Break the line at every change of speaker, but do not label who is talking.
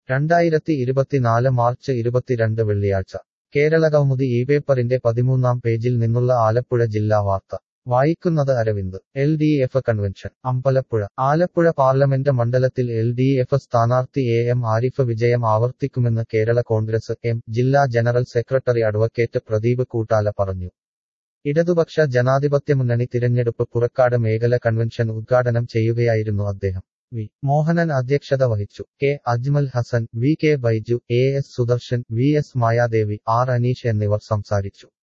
രണ്ടായിരത്തി ഇരുപത്തിനാല് മാർച്ച് ഇരുപത്തിരണ്ട് വെള്ളിയാഴ്ച കേരളകൗമുദി ഈ പേപ്പറിന്റെ പതിമൂന്നാം പേജിൽ നിന്നുള്ള ആലപ്പുഴ ജില്ലാ വാർത്ത വായിക്കുന്നത് Aravind L D F convention Ambalappuzha Alappuzha parliament മണ്ഡലത്തിൽ എൽ ഡി എഫ് സ്ഥാനാർത്ഥി എ എം ആരിഫ് വിജയം ആവർത്തിക്കുമെന്ന് കേരള കോൺഗ്രസ് എം ജില്ലാ general secretary advocate Pradeep Koottala പറഞ്ഞു ഇടതുപക്ഷ ജനാധിപത്യമുന്നണി തിരഞ്ഞെടുപ്പ് പുറക്കാട് മേഖല കൺവെൻഷൻ ഉദ്ഘാടനം ചെയ്യുകയായിരുന്നു അദ്ദേഹം വി മോഹനൻ അധ്യക്ഷത വഹിച്ചു K Ajmal Hasan V K Baiju A S Sudarshan V S Mayadevi R Aneesh എന്നിവർ സംസാരിച്ചു